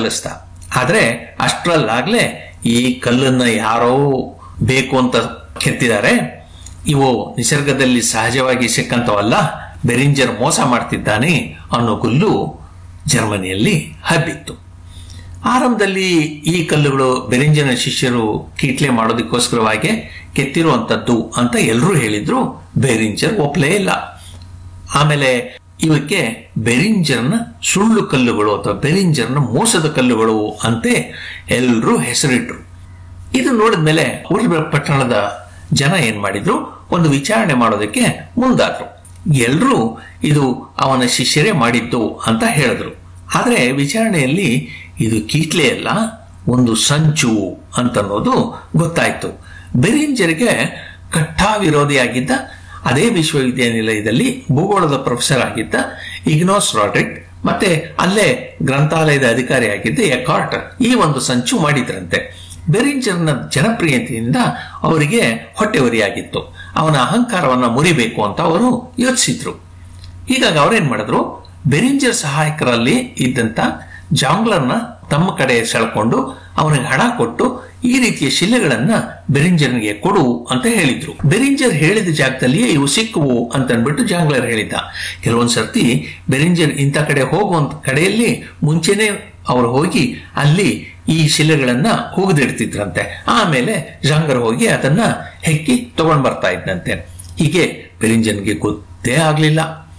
ಕಲಿಸ್ದ ಆದ್ರೆ ಅಷ್ಟರಲ್ಲಾಗ್ಲೇ ಈ ಕಲ್ಲನ್ನ ಯಾರೋ ಬೇಕು ಅಂತ ಕೆತ್ತಿದ್ದಾರೆ ಇವು ನಿಸರ್ಗದಲ್ಲಿ ಸಹಜವಾಗಿ ಸಿಕ್ಕಂತವಲ್ಲ ಬೆರಿಂಜರ್ ಮೋಸ ಮಾಡ್ತಿದ್ದಾನೆ ಅನ್ನೋ ಗುಲ್ಲು ಜರ್ಮನಿಯಲ್ಲಿ ಹಬ್ಬಿತ್ತು ಆರಂಭದಲ್ಲಿ ಈ ಕಲ್ಲುಗಳು ಬೆರಿಂಜನ ಶಿಷ್ಯರು ಕೀಟ್ಲೆ ಮಾಡೋದಕ್ಕೋಸ್ಕರವಾಗಿ ಕೆತ್ತಿರುವಂತದ್ದು ಅಂತ ಎಲ್ಲರೂ ಹೇಳಿದ್ರು ಬೆರಿಂಜರ್ ಒಪ್ಲೇ ಇಲ್ಲ ಆಮೇಲೆ ಇವಕ್ಕೆ ಬೆರಿಂಜರ್ನ ಸುಳ್ಳು ಕಲ್ಲುಗಳು ಅಥವಾ ಬೆರಿಂಜರ್ನ ಮೋಸದ ಕಲ್ಲುಗಳು ಅಂತೆ ಎಲ್ಲರೂ ಹೆಸರಿಟ್ರು ಇದು ನೋಡಿದ್ಮೇಲೆ ಊರ್ಬೆಳ್ ಪಟ್ಟಣದ ಜನ ಏನ್ ಮಾಡಿದ್ರು ಒಂದು ವಿಚಾರಣೆ ಮಾಡೋದಕ್ಕೆ ಮುಂದಾದ್ರು ಎಲ್ರೂ ಇದು ಅವನ ಶಿಷ್ಯರೇ ಮಾಡಿದ್ದು ಅಂತ ಹೇಳಿದ್ರು ಆದ್ರೆ ವಿಚಾರಣೆಯಲ್ಲಿ ಇದು ಕೀಟ್ಲೆ ಅಲ್ಲ ಒಂದು ಸಂಚು ಅಂತನ್ನೋದು ಗೊತ್ತಾಯ್ತು ಬೆರಿಂಜರ್ಗೆ ಕಟ್ಟಾ ವಿರೋಧಿಯಾಗಿದ್ದ ಅದೇ ವಿಶ್ವವಿದ್ಯಾನಿಲಯದಲ್ಲಿ ಭೂಗೋಳದ ಪ್ರೊಫೆಸರ್ ಆಗಿದ್ದ ಇಗ್ನೋಸ್ ರಾಡ್ರಿಕ್ ಮತ್ತೆ ಅಲ್ಲೇ ಗ್ರಂಥಾಲಯದ ಅಧಿಕಾರಿಯಾಗಿದ್ದ ಎಕಾರ್ಟ್ ಈ ಒಂದು ಸಂಚು ಮಾಡಿದ್ರಂತೆ ಬೆರಿಂಜರ್ನ ಜನಪ್ರಿಯತೆಯಿಂದ ಅವರಿಗೆ ಹೊಟ್ಟೆವರಿಯಾಗಿತ್ತು ಅವನ ಅಹಂಕಾರವನ್ನ ಮುರಿಬೇಕು ಅಂತ ಅವರು ಯೋಚಿಸಿದ್ರು ಹೀಗಾಗಿ ಅವ್ರೇನ್ ಮಾಡಿದ್ರು ಬೆರಿಂಜರ್ ಸಹಾಯಕರಲ್ಲಿ ಇದ್ದಂತ ಜಾಂಗ್ಲರ್ನ ತಮ್ಮ ಕಡೆ ಸೆಳ್ಕೊಂಡು ಅವನಿಗೆ ಹಣ ಕೊಟ್ಟು ಈ ರೀತಿಯ ಶಿಲೆಗಳನ್ನ ಬೆರಿಂಜರ್ನಿಗೆ ಕೊಡು ಅಂತ ಹೇಳಿದ್ರು ಬೆರಿಂಜರ್ ಹೇಳಿದ ಜಾಗದಲ್ಲಿಯೇ ಇವು ಸಿಕ್ಕುವು ಅಂತ ಅಂದ್ಬಿಟ್ಟು ಜಾಂಗ್ಲರ್ ಹೇಳಿದ್ದ ಕೆಲವೊಂದ್ ಸರ್ತಿ ಬೆರಿಂಜರ್ ಇಂಥ ಕಡೆ ಹೋಗುವಂತ ಕಡೆಯಲ್ಲಿ ಮುಂಚೆನೆ ಅವ್ರು ಹೋಗಿ ಅಲ್ಲಿ ಈ ಶಿಲೆಗಳನ್ನ ಹೋಗದಿಡ್ತಿದ್ರಂತೆ ಆಮೇಲೆ ಜಾಂಗರ್ ಹೋಗಿ ಅದನ್ನ ಹೆಕ್ಕಿ ತಗೊಂಡ್ ಬರ್ತಾ ಇದ್ದಂತೆ ಹೀಗೆ ಬೆರಿಂಜನ್ಗೆ ಗೊತ್ತೇ ಆಗ್ಲಿಲ್ಲ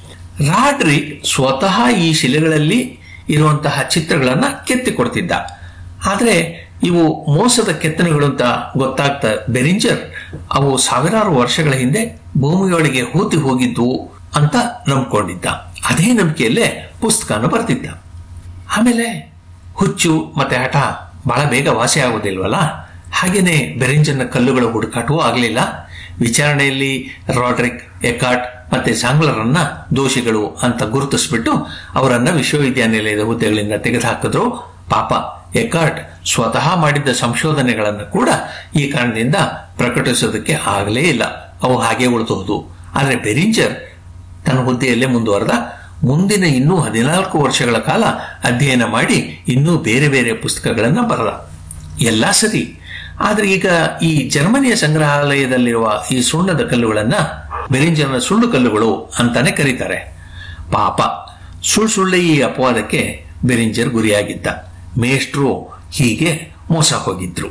ರಾಡ್ರಿಕ್ ಸ್ವತಃ ಈ ಶಿಲೆಗಳಲ್ಲಿ ಇರುವಂತಹ ಚಿತ್ರಗಳನ್ನ ಕೆತ್ತಿ ಕೊಡ್ತಿದ್ದ ಆದ್ರೆ ಇವು ಮೋಸದ ಕೆತ್ತನೆಗಳು ಅಂತ ಗೊತ್ತಾಗ್ತಾ ಬೆರಿಂಜರ್ ಅವು ಸಾವಿರಾರು ವರ್ಷಗಳ ಹಿಂದೆ ಭೂಮಿಯೊಳಗೆ ಹೂತಿ ಹೋಗಿದ್ವು ಅಂತ ನಂಬ್ಕೊಂಡಿದ್ದ ಅದೇ ನಂಬಿಕೆಯಲ್ಲೇ ಪುಸ್ತಕನ ಬರ್ತಿದ್ದ ಆಮೇಲೆ ಹುಚ್ಚು ಮತ್ತೆ ಹಠ ಬಹಳ ಬೇಗ ವಾಸಿ ಆಗೋದಿಲ್ವಲ್ಲ ಹಾಗೇನೆ ಬೆರಿಂಜನ್ನ ಕಲ್ಲುಗಳ ಹುಡುಕಾಟವೂ ಆಗಲಿಲ್ಲ ವಿಚಾರಣೆಯಲ್ಲಿ ರಾಡ್ರಿಕ್ ಎಕಾಟ್ ಮತ್ತೆ ಸಾಂಗ್ಲರನ್ನ ದೋಷಿಗಳು ಅಂತ ಗುರುತಿಸ್ಬಿಟ್ಟು ಅವರನ್ನ ವಿಶ್ವವಿದ್ಯಾನಿಲಯದ ಹುದ್ದೆಗಳಿಂದ ತೆಗೆದುಹಾಕಿದ್ರು ಪಾಪ ಎಕಾರ್ಟ್ ಸ್ವತಃ ಮಾಡಿದ್ದ ಸಂಶೋಧನೆಗಳನ್ನು ಕೂಡ ಈ ಕಾರಣದಿಂದ ಪ್ರಕಟಿಸೋದಕ್ಕೆ ಆಗಲೇ ಇಲ್ಲ ಅವು ಹಾಗೆ ಉಳಿದೋದು ಆದರೆ ಬೆರಿಂಜರ್ ತನ್ನ ಹುದ್ದೆಯಲ್ಲೇ ಮುಂದುವರೆದ ಮುಂದಿನ ಇನ್ನೂ ಹದಿನಾಲ್ಕು ವರ್ಷಗಳ ಕಾಲ ಅಧ್ಯಯನ ಮಾಡಿ ಇನ್ನೂ ಬೇರೆ ಬೇರೆ ಪುಸ್ತಕಗಳನ್ನ ಬರೆದ ಎಲ್ಲ ಸರಿ ಆದ್ರೆ ಈಗ ಈ ಜರ್ಮನಿಯ ಸಂಗ್ರಹಾಲಯದಲ್ಲಿರುವ ಈ ಸುಣ್ಣದ ಕಲ್ಲುಗಳನ್ನ ಬೆರಿಂಜರ್ನ ಸುಳ್ಳು ಕಲ್ಲುಗಳು ಅಂತಾನೆ ಕರೀತಾರೆ ಪಾಪ ಸುಳ್ಳು ಸುಳ್ಳೆ ಈ ಅಪವಾದಕ್ಕೆ ಬೆರಿಂಜರ್ ಗುರಿಯಾಗಿದ್ದ ಮೇಷ್ಟ್ರು ಹೀಗೆ ಮೋಸ ಹೋಗಿದ್ರು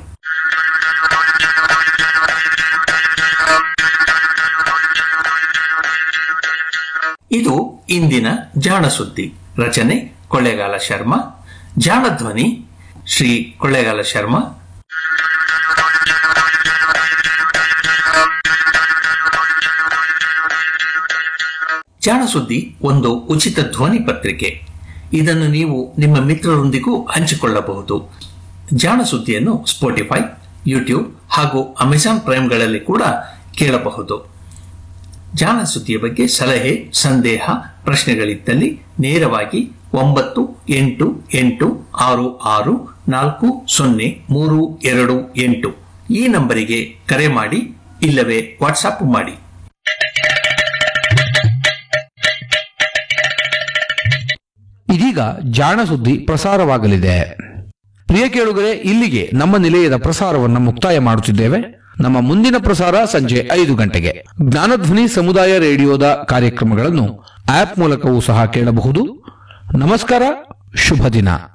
ಇದು ಇಂದಿನ ಜಾಣ ಸುದ್ದಿ ರಚನೆ ಕೊಳ್ಳೇಗಾಲ ಶರ್ಮಾ ಜಾಣ ಧ್ವನಿ ಶ್ರೀ ಕೊಳ್ಳೇಗಾಲ ಶರ್ಮಾ ಜಾಣ ಸುದ್ದಿ ಒಂದು ಉಚಿತ ಧ್ವನಿ ಪತ್ರಿಕೆ ಇದನ್ನು ನೀವು ನಿಮ್ಮ ಮಿತ್ರರೊಂದಿಗೂ ಹಂಚಿಕೊಳ್ಳಬಹುದು ಜಾಣ ಸುದ್ದಿಯನ್ನು ಸ್ಪೋಟಿಫೈ ಯೂಟ್ಯೂಬ್ ಹಾಗೂ ಅಮೆಜಾನ್ ಪ್ರೈಮ್ಗಳಲ್ಲಿ ಕೂಡ ಕೇಳಬಹುದು ಜಾಣ ಸುದ್ದಿಯ ಬಗ್ಗೆ ಸಲಹೆ ಸಂದೇಹ ಪ್ರಶ್ನೆಗಳಿದ್ದಲ್ಲಿ ನೇರವಾಗಿ ಒಂಬತ್ತು ಎಂಟು ಎಂಟು ಆರು ಆರು ನಾಲ್ಕು ಸೊನ್ನೆ ಮೂರು ಎರಡು ಎಂಟು ಈ ನಂಬರಿಗೆ ಕರೆ ಮಾಡಿ ಇಲ್ಲವೇ ವಾಟ್ಸಾಪ್ ಮಾಡಿ ಇದೀಗ ಜಾಣ ಸುದ್ದಿ ಪ್ರಸಾರವಾಗಲಿದೆ ಪ್ರಿಯ ಕೇಳುಗರೆ ಇಲ್ಲಿಗೆ ನಮ್ಮ ನಿಲಯದ ಪ್ರಸಾರವನ್ನು ಮುಕ್ತಾಯ ಮಾಡುತ್ತಿದ್ದೇವೆ ನಮ್ಮ ಮುಂದಿನ ಪ್ರಸಾರ ಸಂಜೆ ಐದು ಗಂಟೆಗೆ ಜ್ಞಾನಧ್ವನಿ ಸಮುದಾಯ ರೇಡಿಯೋದ ಕಾರ್ಯಕ್ರಮಗಳನ್ನು ಆಪ್ ಮೂಲಕವೂ ಸಹ ಕೇಳಬಹುದು ನಮಸ್ಕಾರ ಶುಭ ದಿನ